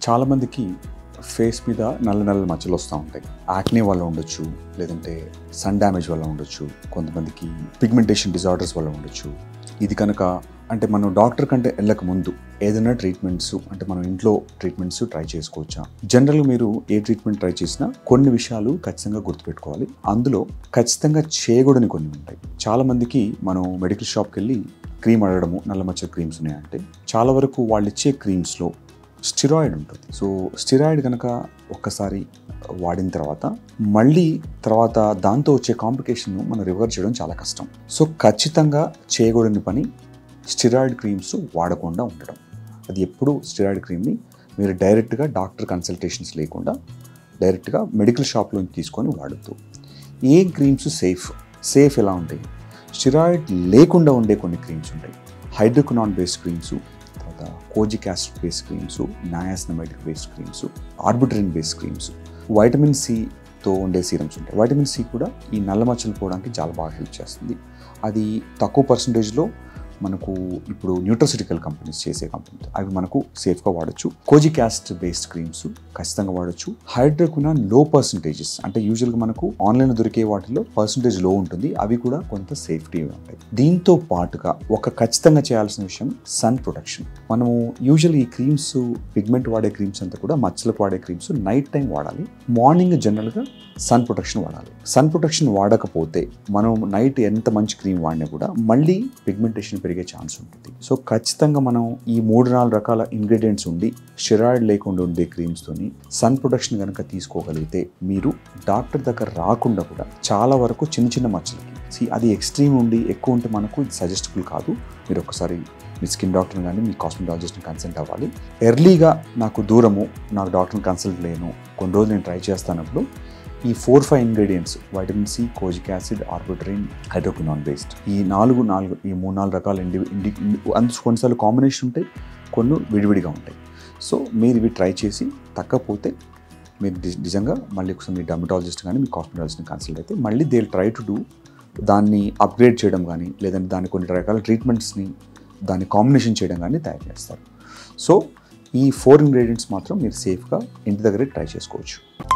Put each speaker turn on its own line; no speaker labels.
చాలామందికి ఫేస్ మీద నల్ల నల్ల మచ్చలు వస్తూ ఉంటాయి యాక్నే వల్ల ఉండొచ్చు లేదంటే సన్ డ్యామేజ్ వల్ల ఉండొచ్చు కొంతమందికి పిగ్మెంటేషన్ డిజార్డర్స్ వల్ల ఉండొచ్చు ఇది కనుక అంటే మనం డాక్టర్ కంటే వెళ్ళక ముందు ఏదైనా ట్రీట్మెంట్స్ అంటే మనం ఇంట్లో ట్రీట్మెంట్స్ ట్రై చేసుకోవచ్చా జనరల్గా మీరు ఏ ట్రీట్మెంట్ ట్రై చేసినా కొన్ని విషయాలు ఖచ్చితంగా గుర్తుపెట్టుకోవాలి అందులో ఖచ్చితంగా చేయకూడని కొన్ని ఉంటాయి చాలామందికి మనం మెడికల్ షాప్కి వెళ్ళి క్రీమ్ అడగడము నల్ల మచ్చ క్రీమ్స్ ఉన్నాయంటే చాలా వరకు వాళ్ళు ఇచ్చే క్రీమ్స్లో స్టిరాయిడ్ ఉంటుంది సో స్టిరాయిడ్ కనుక ఒక్కసారి వాడిన తర్వాత మళ్ళీ తర్వాత దాంతో వచ్చే కాంప్లికేషన్ మనం రివర్స్ చేయడం చాలా కష్టం సో ఖచ్చితంగా చేయకూడని పని స్టిరాయిడ్ క్రీమ్స్ వాడకుండా ఉండడం అది ఎప్పుడు స్టిరాయిడ్ క్రీమ్ని మీరు డైరెక్ట్గా డాక్టర్ కన్సల్టేషన్స్ లేకుండా డైరెక్ట్గా మెడికల్ షాప్లో తీసుకొని వాడద్దు ఏ క్రీమ్స్ సేఫ్ సేఫ్ ఎలా ఉంటాయి స్టిరాయిడ్ లేకుండా ఉండే కొన్ని క్రీమ్స్ ఉంటాయి హైడ్రోకునాన్ బేస్డ్ క్రీమ్స్ తర్వాత kojic acid based creams niacinamide based creams arbutin based creams vitamin సితో ఉండే సీరమ్స్ ఉంటాయి వైటమిన్ సి కూడా ఈ నల్ల మచ్చలు పోవడానికి చాలా బాగా హెల్ప్ చేస్తుంది అది తక్కువ పర్సంటేజ్లో మనకు ఇప్పుడు న్యూట్రసిటికల్ కంపెనీస్ చేసే కంపెనీ అవి మనకు సేఫ్గా వాడచ్చు కోజిక్ యాసిడ్ బేస్డ్ క్రీమ్స్ ఖచ్చితంగా వాడచ్చు హైడ్రోకునాన్ లో పర్సంటేజెస్ అంటే యూజువల్గా మనకు ఆన్లైన్ దొరికే వాటిలో పర్సంటేజ్ లో ఉంటుంది అవి కూడా కొంత సేఫ్టీ ఉంటాయి దీంతో పాటుగా ఒక ఖచ్చితంగా చేయాల్సిన విషయం సన్ ప్రొటెక్షన్ మనము యూజువల్ ఈ క్రీమ్స్ పిగ్మెంట్ వాడే క్రీమ్స్ అంతా కూడా మచ్చలకు వాడే క్రీమ్స్ నైట్ టైం వాడాలి మార్నింగ్ జనరల్గా సన్ ప్రొటెక్షన్ వాడాలి సన్ ప్రొటెక్షన్ వాడకపోతే మనం నైట్ ఎంత మంచి క్రీమ్ వాడినా కూడా మళ్ళీ పిగ్మెంటేషన్ పెరిగే ఛాన్స్ ఉంటుంది సో ఖచ్చితంగా మనం ఈ మూడు నాలుగు రకాల ఇంగ్రీడియంట్స్ ఉండి స్టెరాయిడ్ లేకుండా ఉండే క్రీమ్స్తోని సన్ ప్రొటెక్షన్ కనుక తీసుకోగలిగితే మీరు డాక్టర్ దగ్గర రాకుండా కూడా చాలా వరకు చిన్న చిన్న మచ్చలకి See, అది ఎక్స్ట్రీమ్ ఉండి ఎక్కువ ఉంటే మనకు ఇది సజెస్టబుల్ కాదు మీరు ఒకసారి మీ స్కిన్ డాక్టర్ని కానీ మీ కాస్మెటాలజిస్ట్ని కన్సల్ట్ అవ్వాలి ఎర్లీగా నాకు దూరము నాకు డాక్టర్ని కన్సల్ట్ లేను కొన్ని రోజులు నేను ట్రై చేస్తానప్పుడు ఈ four five ingredients vitamin C kojic acid arbutin hydroquinone based ఈ నాలుగు నాలుగు ఈ మూడు నాలుగు రకాల ఇండి ఇండి అందు కొన్నిసార్లు కాంబినేషన్ ఉంటాయి కొన్ని విడివిడిగా ఉంటాయి సో మీరు ఇవి ట్రై చేసి తగ్గపోతే మీరు ని- నిజంగా మళ్ళీ ఒకసారి మీ డర్మటాలజిస్ట్ కానీ మీ కాస్మెటాలజిస్ట్ని కన్సల్ట్ అయితే మళ్ళీ దే ట్రై టు డూ దాన్ని అప్గ్రేడ్ చేయడం కానీ లేదంటే దాని కొన్ని రకాల ట్రీట్మెంట్స్ని దాన్ని కాంబినేషన్ చేయడం కానీ తయారు చేస్తారు సో ఈ ఫోర్ ఇంగ్రీడియంట్స్ మాత్రం మీరు సేఫ్గా ఇంటి దగ్గరే ట్రై చేసుకోవచ్చు